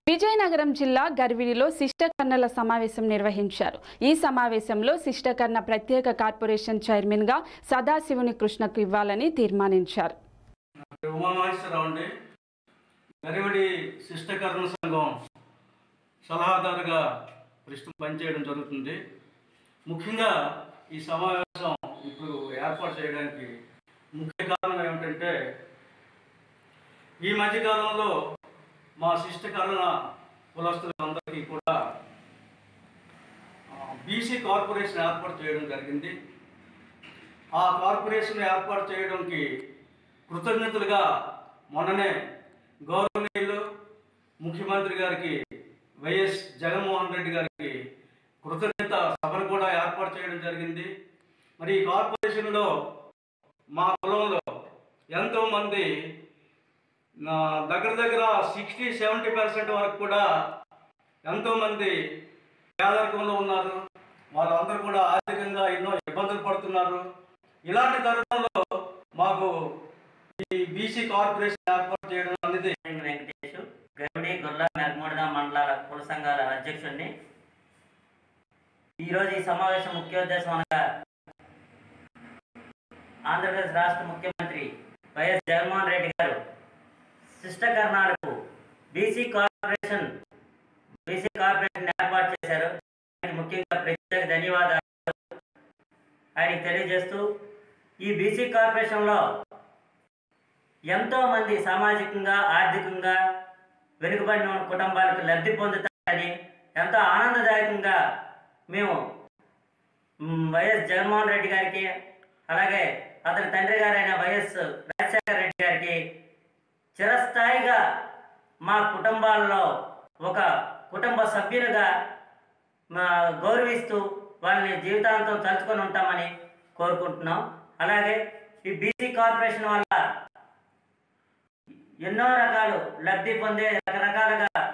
విజయనగరం జిల్లా గర్విడిలో శిష్టకర్ణల సమావేశం నిర్వహించారు ఈ సమావేశంలో శిష్టకర్ణ ప్రత్యేక కార్పొరేషన్ చైర్మన్ గా సదాశివుని కృష్ణకు ఇవ్వాలని తీర్మానించారు ఉమామహేశ్వరరావు అండి గరివిడి శిష్టకర్ణ సంఘం సలహాదారుగా ప్రస్తుతం పనిచేయడం జరుగుతుంది ముఖ్యంగా ఈ సమావేశం ఇప్పుడు ఏర్పాటు చేయడానికి ముఖ్య కారణం ఏమిటంటే ఈ మధ్యకాలంలో మా శిష్టకరణ కులస్తులందరికీ కూడా బీసీ కార్పొరేషన్ ఏర్పాటు చేయడం జరిగింది ఆ కార్పొరేషన్ ఏర్పాటు చేయడానికి కృతజ్ఞతలుగా మొన్ననే గౌరవనీయులు ముఖ్యమంత్రి గారికి వైఎస్ జగన్మోహన్ రెడ్డి గారికి కృతజ్ఞత సభను కూడా ఏర్పాటు చేయడం జరిగింది మరి ఈ కార్పొరేషన్లో మా కులంలో ఎంతోమంది నా దగ్గర దగ్గర సిక్స్టీ సెవెంటీ పర్సెంట్ వరకు కూడా ఎంతోమంది పేదరికంలో ఉన్నారు వాళ్ళందరూ కూడా ఆర్థికంగా ఎన్నో ఇబ్బందులు పడుతున్నారు ఇలాంటి తరుణంలో మాకు ఈ బీసీ కార్పొరేషన్ ఏర్పాటు చేయడం అనేది వెంకటేష్ గౌడి గొల్ల నల్మూడద మండలాల కుల సంఘాల అధ్యక్షుడిని ఈరోజు ఈ సమావేశం ముఖ్యోద్దేశం అనగా ఆంధ్రప్రదేశ్ రాష్ట్ర ముఖ్యమంత్రి వైఎస్ జగన్మోహన్ రెడ్డి గారు శిష్టకర్ణాలకు బీసీ కార్పొరేషన్ బీసీ కార్పొరేషన్ ఏర్పాటు చేశారు ఆయనకి ముఖ్యంగా ప్రత్యేక ధన్యవాదాలు ఆయనకి తెలియజేస్తూ ఈ బీసీ కార్పొరేషన్లో ఎంతో మంది సామాజికంగా ఆర్థికంగా వెనుకబడిన కుటుంబాలకు లబ్ధి పొందుతారని ఎంతో ఆనందదాయకంగా మేము మ్, వైఎస్ జగన్మోహన్ రెడ్డి గారికి అలాగే అతని తండ్రి గారైన వైఎస్ రాజశేఖర రెడ్డి గారికి చిరస్థాయిగా మా కుటుంబాల్లో ఒక కుటుంబ సభ్యులుగా మా గౌరవిస్తూ వాళ్ళని జీవితాంతం తలుచుకొని ఉంటామని కోరుకుంటున్నాం అలాగే ఈ బీసీ కార్పొరేషన్ వల్ల ఎన్నో రకాలు లబ్ధి పొందే రకరకాలుగా